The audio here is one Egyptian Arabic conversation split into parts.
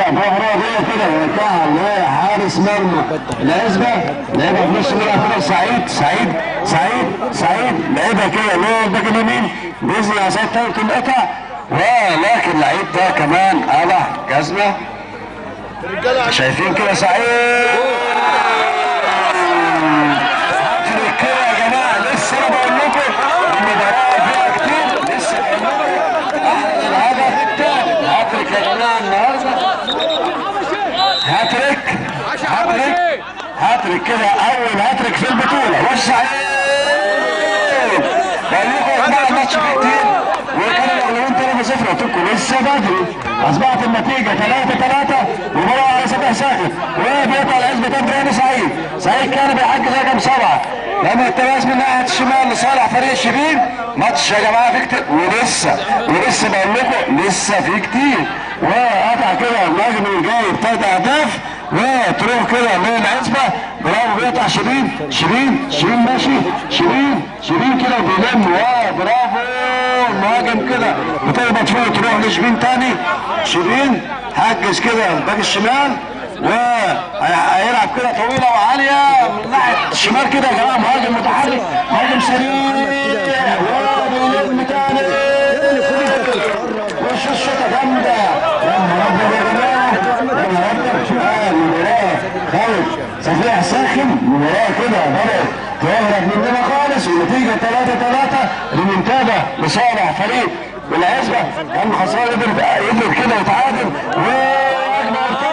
ظهره جوه كده ويرجعها لحارس مرمى العزبه لعبها في نص الملعب كده سعيد سعيد سعيد سعيد لعبها كده اللي هو الباك اليمين باذن الله سعيد تاني تنقطع ولكن اللعيب ده كمان قلع جزمه شايفين كده سعيد كده يا جماعه لسه انا بقول لكم المباراه فيها كتير لسه احلى الهدف الثالث هاتريك يا جماعه النهارده هاتريك هاتريك هاتريك كده اول هاتريك في البطوله والسعيد بقول لكم يا جماعه الماتش فيه كتير وكانوا الاولين 3 0 قلت لكم لسه بدري اصبحت النتيجه 3 3 ومره على سطح ساخن وبيقطع العزبه تاني سعيد سعيد كان بيحجز رقم سبعه لما التماس من ناحيه الشمال لصالح فريق شبين ماتش يا جماعه فيه كتير ولسه ولسه بقول لكم لسه فيه كتير وقطع كده النجم جايب ثلاث اهداف وتروح كده من العزبه برافو بيقطع شيرين شيرين شيرين ماشي شيرين شيرين كده بيلم واو برافو المهاجم كده بتخبط فيه تروح لشبين تاني شيرين حجز كده الباك الشمال وهيلعب كده طويله وعاليه من ناحيه الشمال كده يا جماعه مهاجم متحرك مهاجم سريع وبيلم تاني وش الشوطه جامده يا نهار ابيض يا جماعه يا نهار ابيض آه، المباراه خالد صفيح ساخن المباراه كده بدات تهرب مننا خالص والنتيجه 3 3 ريمونتادا لصالح فريق العزبه كان خسران قدر يقدر كده يتعادل واجمل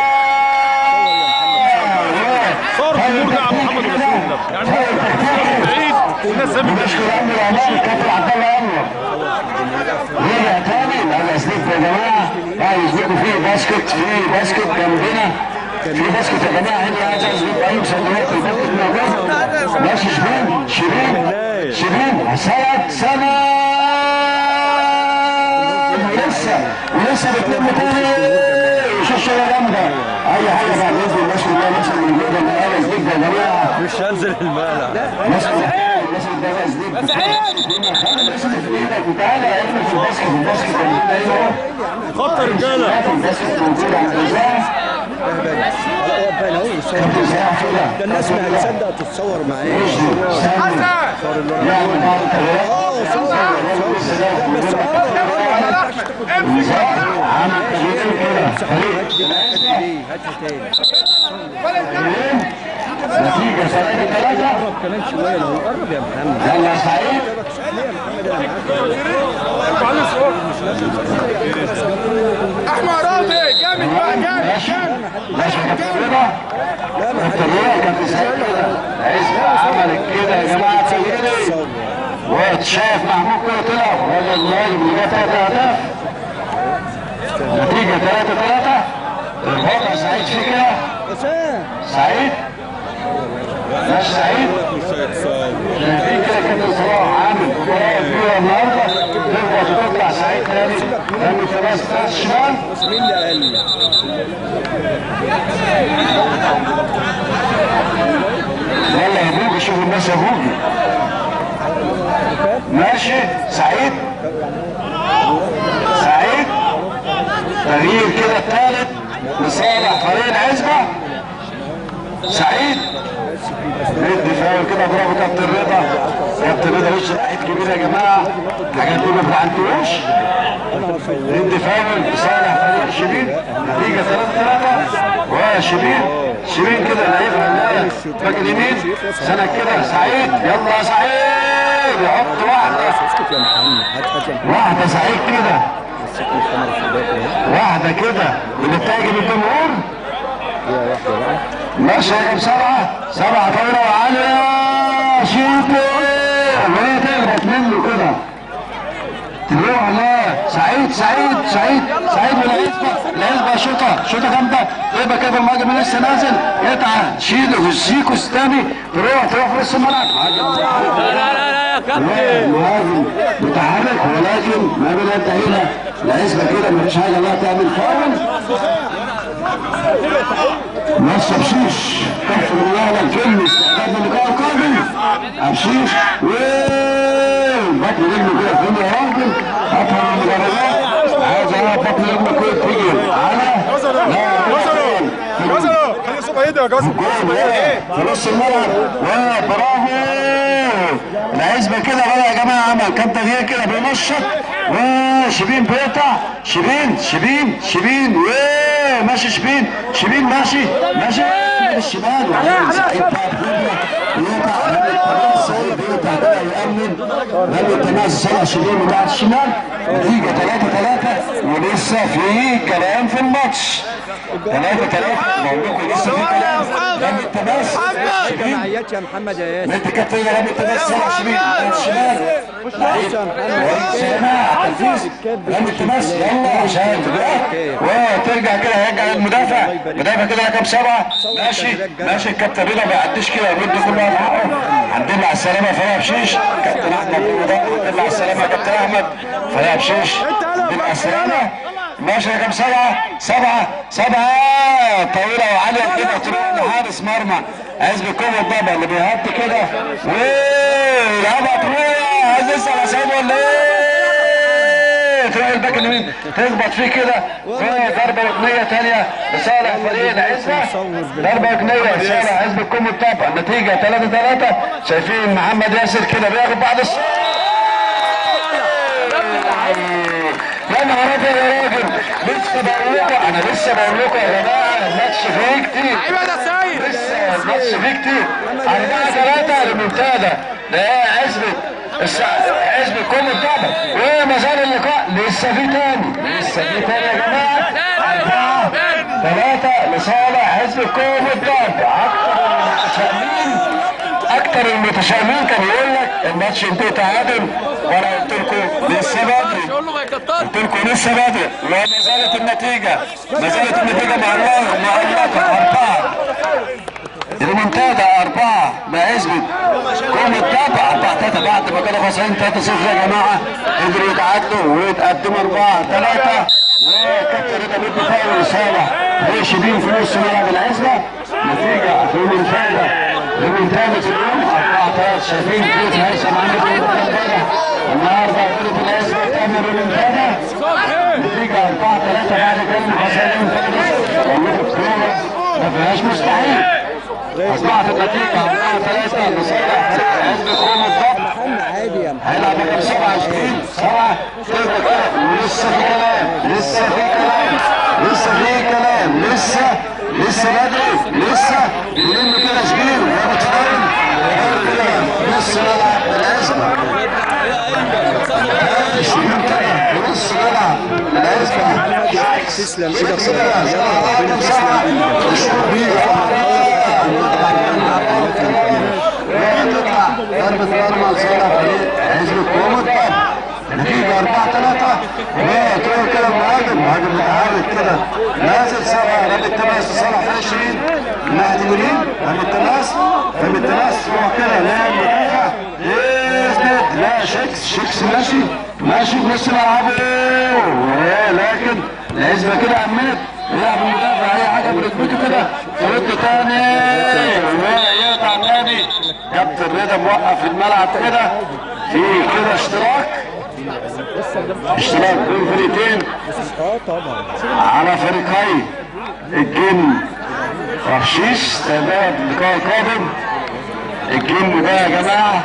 صار في مرجع محمد رسول الله يعني بعيد الناس زي ما بنشكر امر الامان كابتن عبد الله انور رجع تاني هذا سليب يا جماعه قاعد يسلكوا فيه باسكت فيه باسكت جنبنا في باسكت يا جماعه هنا عايز اسلك اي صندوق في الباسكت موجود ماشي شيرين شيرين شيرين سند سند ولسه ولسه بتلم تاني شو الشغله جامده اي حاجه بعد اذن الناس كلها مثلا من جوه من اهل سليب يا جماعه مش هنزل الملعب الناس كلها الناس اللي بتبقى سليب تعالى يا ابني في الباسكت الباسكت ايوه خط رجاله الباسكت موجود عند الجزاء كابتن سامح كده ده الناس ما هتصدق تتصور معايا عمل تغيير كده نتيجة ثلاثة ثلاثة كمان شويه لو قرب يا محمد يلا سعيد احمد راضي جامد بقى جامد ماشي ماشي يا كابتن رضا كابتن رضا كابتن سعيد كده عزبة عملت كده يا جماعة تغييري واتشاف محمود كده طلع ولا اللاعب اللي جاب ثلاث اهداف نتيجة ثلاثة ثلاثة الوضع سعيد في كده سعيد ماشي سعيد شايفين كده كابتن صلاح عامل مباراة كبيرة النهارده تقدر تطلع سعيد تاني رمي ثلاث ثلاث شمال مين اللي قال لي؟ يلا يا بوجي شوف الناس يا بوجي ماشي سعيد سعيد تغيير كده الثالث لصالح فريق العزبة سعيد ندي فاول كده برافو كابتن رضا كابتن رضا وش لعيب كبير يا جماعه الحاجات دي ما بتعدوش ندي فاول لصالح فريق شبين نتيجه 3 3 وشبين شبين كده لعيبها باك اليمين سنه كده سعيد يلا يا سعيد يحط واحده اسكت يا محمد هات هات يا محمد واحده سعيد كده مسكني الكاميرا في الباك اهي واحده كده اللي تعجب الجمهور هي واحده بقى ماشي يا سبعة سبعة طايرة وعالية شوطة وهي تهبط منه كده تروح لا سعيد سعيد سعيد سعيد والعزبة العزبة شوطة شوطة جامدة يبقى كده المهاجم لسه نازل يقطع شيله والسيكوس الثاني تروح تروح في نص الملعب لا لا لا لا يا كابتن المهاجم متحرك ولكن ما بلا هنا العزبة كده مفيش حاجة لا تعمل فاول نص بشيش كفر الله الفيلم استعداد للقاء القادم بشيش بطل رجله كده فين يا راجل اطول المباريات عايز اعرف بطل رجله كده تيجي على ده يا جاسم جول في نص الملعب وبرافو العزبة كده بقى يا جماعة عمل كام تغيير كده بينشط وشبين بيقطع شبين شبين شبين وماشي شبين شبين ماشي ماشي من الشمال وعلى سعيد بقى بيقطع رمي التماس سعيد بيقطع كده يأمن رمي التماس صالح شبين بتاع الشمال نتيجة 3 3 ولسه في كلام في الماتش 3 3 بقول لكم لسه في كلام رمي التماس شبين ما عيطش يا محمد يا ياسر انت كابتن رمي التماس صالح شبين من الشمال لعيب كويس يا جماعه تنفيذ رمي التماس يلا عشان وترجع كده يرجع المدافع مدافع كده رقم سبعه ماشي ماشي الكابتن رضا ما يعديش كده ويدي كل واحد حقه الحمد لله على السلامه يا فريق بشيش كابتن احمد رضا الحمد لله على السلامه يا كابتن احمد فريق بشيش الحمد لله على السلامه ماشي رقم سبعه سبعه سبعه طويله وعاليه كده تروح لحارس مرمى عايز بيكون الضبع اللي بيهدي كده ويلعبها تروح عايز يسال يا سيد ولا ايه؟ تروح الباك اليمين تخبط فيه كده ضربه ركنيه ثانيه لصالح فريق العزبه ضربه ركنيه لصالح عزبه الكوم الطبع النتيجه 3 3 شايفين محمد ياسر كده بياخد بعض الص... يا نهار ابيض يا راجل لسه بقول لكم انا لسه بقول لكم يا جماعه الماتش فيه كتير ايوه ده سيد لسه الماتش فيه كتير 4 3 لمنتدى ده عزبة الس- عزبة كل الطبع وما زال اللقاء لسه في تاني لسه في تاني يا جماعه 4 3 لصالح عزبة كل الطبع اكتر المتشائمين اكتر المتشائمين كان يقول لك الماتش انتهى تعادل وانا قلت لكم لسه بدري يقول له ما يكترش قلت لكم لسه بدري وما زالت النتيجة ما زالت النتيجة معلقة معلقة أربعة المنتدى أربعة ما يثبت كل الطبع أربعة تلاتة بعد ما كانوا خسرانين تلاتة صفر يا جماعة قدروا يتعادلوا ويتقدموا أربعة تلاتة وكابتن رضا بيدي فاول لصالح شبين في نص ملعب العزبة نتيجة في المنتدى المنتدى اليوم أربعة تلاتة شايفين كيف هيثم عندكم المنتدى النهارده فرقة العزبة تعمل المنتدى نتيجة 4 3 بعد كده حصلين والله الكورة ما فيهاش مستحيل أصبحت النتيجة 4 3 لصالح حزب كوم الضبط محمد عادي يا محمد هيلعب رقم 27 7 لسه في كلام لسه في كلام لسه في كلام لسه لسه بدري لسه بيلم كده شبير وياخد فاول كده نص ملعب الأزمة شبير كده في نص ملعب الأزمة تسلم ايدك صراحه يلا ربنا تسلم ضربة مرمى لصالح فريق حزب الكومة طبعا نتيجة 4 3 وتروح كده مهاجم مهاجم متحرك كده نازل سبعة رمي التماس لصالح فريق شيرين من ناحية اليمين رمي التماس رمي التماس روح كده لا مدافع يثبت لا شيكس شيكس ماشي ماشي في نص ملعبه لكن الحزبة كده أمنت يلعب المدافع أي حاجة بركبته كده ترد تاني ويقطع تاني كابتن رضا موقف الملعب كده في كده اشتراك اشتراك بين فريقين اه طبعا على فريقي الجن وحشيش تمام اللقاء القادم الجن ده يا جماعه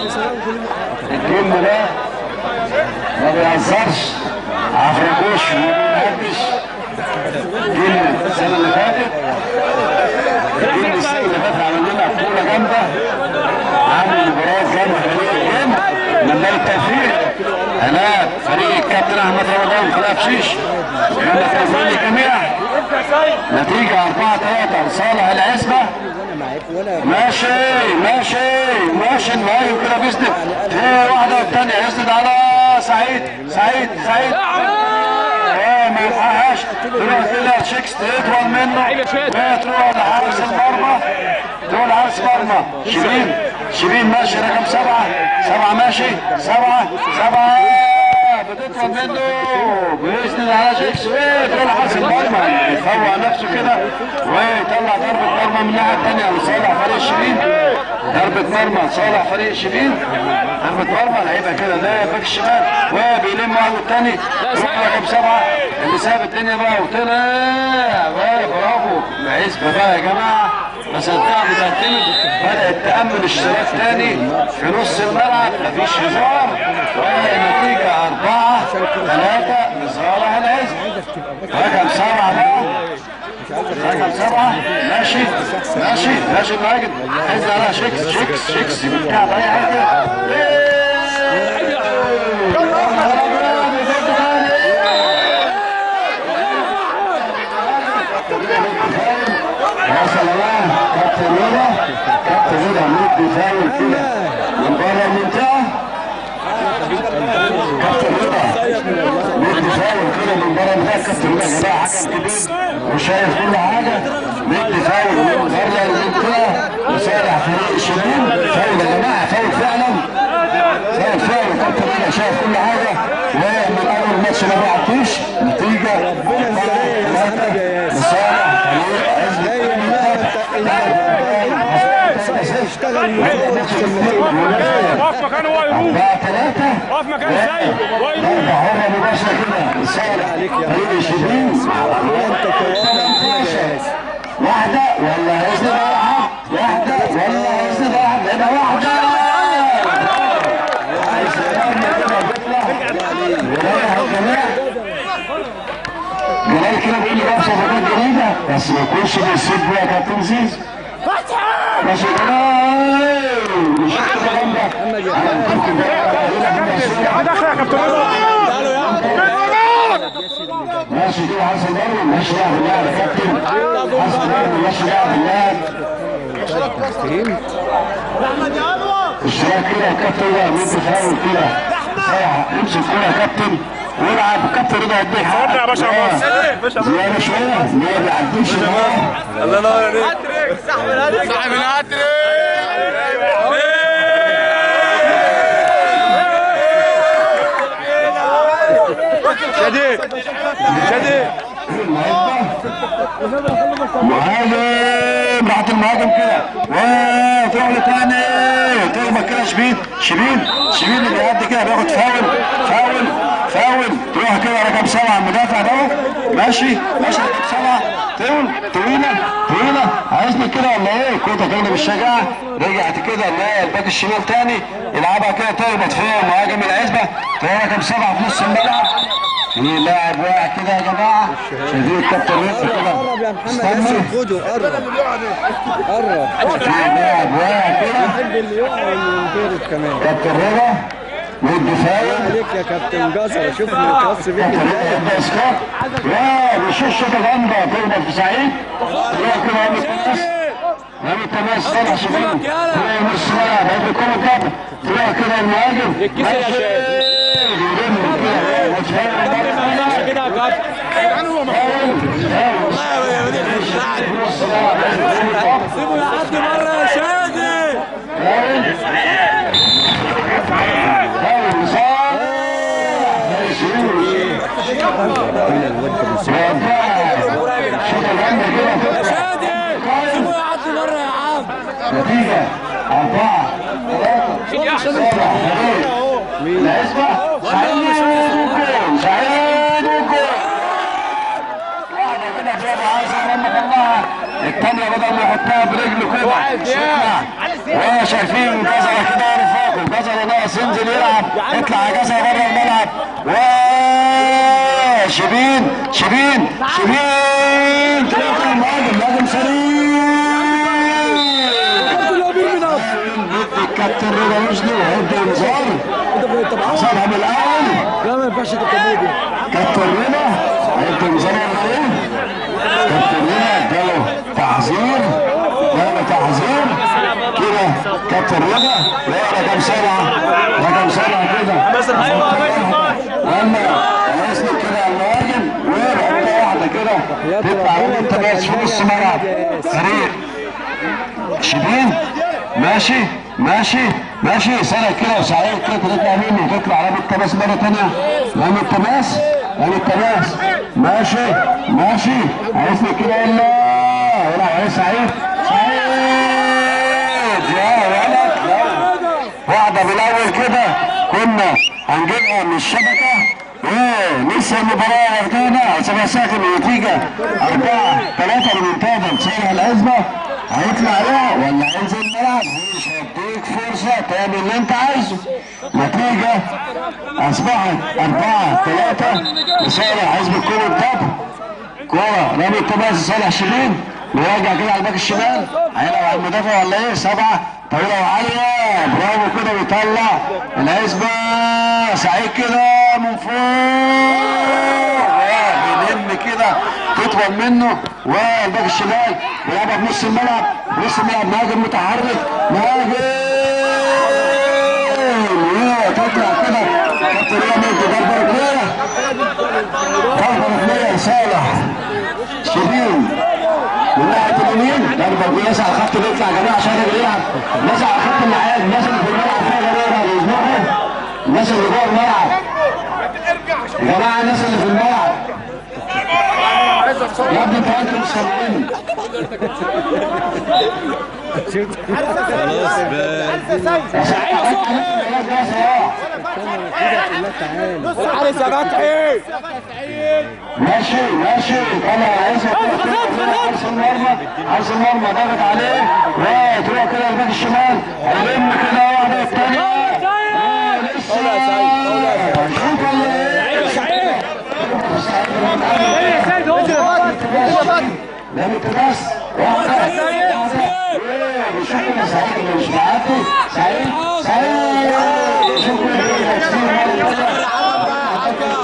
الجن ده ما بيهزرش عفركوش ومحدش الجن السنه اللي فاتت الجن السنه اللي فاتت عمل لنا بطوله جامده عامل مباراه جامده فريق الجن من باب التوفيق هناك فريق الكابتن احمد رمضان فريق بشيش من التوفيق للجميع نتيجة 4 3 لصالح العزبة وانا معاك وانا ماشي ماشي ماشي النهائي كده بيسند في واحدة والتانية يسند على سعيد سعيد سعيد ايه ما يلحقهاش تروح كده شيكس تطول منه وتروح لحارس المرمى تروح لحارس المرمى شيرين شيرين ماشي رقم سبعة سبعة ماشي سبعة سبعة بتطول منه بيسند على شيكس وتروح لحارس المرمى يفوق نفسه كده ويطلع ضربة مرمى من الناحية التانية لصالح فريق شيرين ضربة مرمى لصالح فريق شيرين ضربة مرمى لعيبة كده ده باك الشمال وبيلم واحد والتاني يروح رقم سبعة اللي ساب الدنيا بقى وطلع بقى برافو العزبة بقى يا جماعة بس الدفاع بتعتمد بدأت تأمن اشتراك تاني في نص الملعب مفيش هزار والنتيجة أربعة ثلاثة لصالح العز رقم سبعة بقى رقم سبعة ماشي ماشي ماشي الماجد عايز على شيكس شيكس شيكس بتاع أي حاجة يا سلام كابتن رضا كابتن رضا مدي فاول كده من بره المنطقه كابتن رضا مدي فاول كده من بره المنطقه كابتن رضا يا جماعه حكم كبير وشايف كل حاجه مدي فاول من بره المنطقه لصالح فريق الشباب فاول يا جماعه فاول فعلا فاول فعلا كابتن رضا شايف كل حاجه ومن اول ماتش ما بعتوش نتيجه لصالح فريق عزم واقف مكانه هو يروح أربعة ثلاثة واقف مكانه زي هو يروح ضربة حرة مباشرة كده لصالح فريق الشباب 18 واحدة ولا هيزن واحد واحدة ولا هيزن واحد هنا واحدة عايز يرمي كده بيطلع ورايح الجميع جلال كده بيقول لي بقى صفقات جديدة بس ما يكونش بيسيب بيها كابتن زيزو ماشي جلال مش كده جامدة انا ممكن بقى داخل يا كابتن رضا ماشي كده حسن برضه ماشي بقى بالله يا كابتن حسن برضه ماشي بقى بالله اشتراك كده يا كابتن بقى مد فاول كده صراحة امسك كده يا كابتن والعب كابتن رضا يديك حقك يا باشا عباس. باشا عباس. زيادة شوية ما بيعديش الهواء صاحب الهاتريك شديد شديد مهاجم راحت المهاجم كده وتروح له تاني تغمى كده شبين شبين شبين اللي قد كده بياخد فاول فاول فاول تروح كده رقم سبعه المدافع ده ماشي ماشي رقم سبعه طول طويله طويله عايزني كده ولا ايه؟ كوتا كده بالشجاعه رجعت كده اللي هي الباك الشمال تاني يلعبها كده تخبط فيها مهاجم العزبه تلاقي رقم سبعه في نص الملعب في لاعب واقع كده يا جماعه شايفين الكابتن رزق كده قرب يا محمد استنى. ياسر خده قرب قرب في لاعب واقع كده بحب اللي يقع وينفرد كمان كابتن رضا مد فاول عليك يا كابتن جزر شوف الكاس فيك كابتن رضا يبدا اسكات يا مش الشوطه جامده تخبط في سعيد تروح كده عامل التماس عامل التماس طلع شمال تروح نص ملعب هيبقى الكوره جامده تروح كده المهاجم يتكسر يا شباب كده يا كابتن سيبه يعدي بره يا شادي شادي سيبه يعدي بره يا عم نتيجة أربعة ثلاثة سبعة العزبة سعيد وجول سعيد وجول واحدة كده فيها عايز يرمي الله الثانية بدل ما يحطها برجله كده وهي شايفين جزرة كده رفاقه جزرة ناقص ينزل يلعب يطلع جزرة بره الملعب و شبين شبين شبين تلاقي المهاجم مهاجم سليم الكابتن رضا رشدي وهيبدا انذار طب حصلها من الاول لا ما ينفعش تكمل كابتن رضا هيبدا انذار ولا ايه؟ كابتن رضا اداله تعذير اداله تعذير كده كابتن رضا لا رقم سبعه رقم سبعه كده بس ايوه لما نازل كده المهاجم ويبقى واحده كده تطلع وانت بس في نص ملعب فريق شبين ماشي ماشي ماشي سنة كده وسعيد كده تطلع منه تطلع رامي التماس مرة تانية رامي التماس رامي التماس ماشي ماشي عايزني كده ولا ولا عايز سعيد سعيد يا ولد لا. واحدة بالأول كده كنا هنجيبها من الشبكة ولسه المباراة واخدانا سبع ساكن النتيجة أربعة ثلاثة لمنتدى لصالح العزبة هيطلع لا ولا هينزل الملعب مش هديك فرصة تعمل اللي انت عايزه نتيجة اصبحت اربعة ثلاثة لصالح حزب الكورة الدب كورة رامي التماس لصالح شبين ويرجع كده على الباك الشمال هيلعب على المدافع ولا ايه سبعة طويلة وعالية برافو كده بيطلع العزبة سعيد كده من فوق بيلم كده تطول منه والباك الشمال بيلعبها في نص الملعب نص الملعب مهاجم متحرك مهاجم تطلع كده كابتن رامي ضربة ركنية ضربة ركنية لصالح شبين من ناحية اليمين ضربة كويسة على الخط بيطلع يا جماعة عشان يقدر يلعب الناس على خط اللعاب الناس اللي في الملعب فيها غريبة بيسمعوا الناس اللي جوه الملعب يا جماعة الناس اللي في الملعب يا ابني انت انتوا مش سامعيني علي فتحي ماشي ماشي طلع عايز حارس المرمى حارس المرمى ضغط عليه وتروح كده الباك الشمال هيلم كده واحده الثانيه لسه شوف لم تبص شكرا سعيد اللي مش معاكي سعيد سعيد شكرا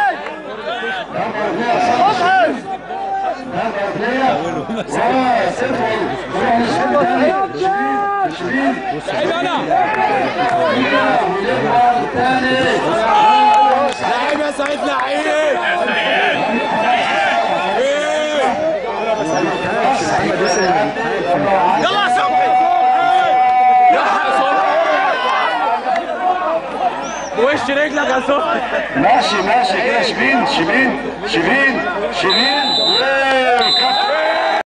لعيب انا لعيب يا سعيد لعيب يلا يا صبحي يا صبحي وش رجلك يا صبحي ماشي ماشي كده شبين شبين شبين شبين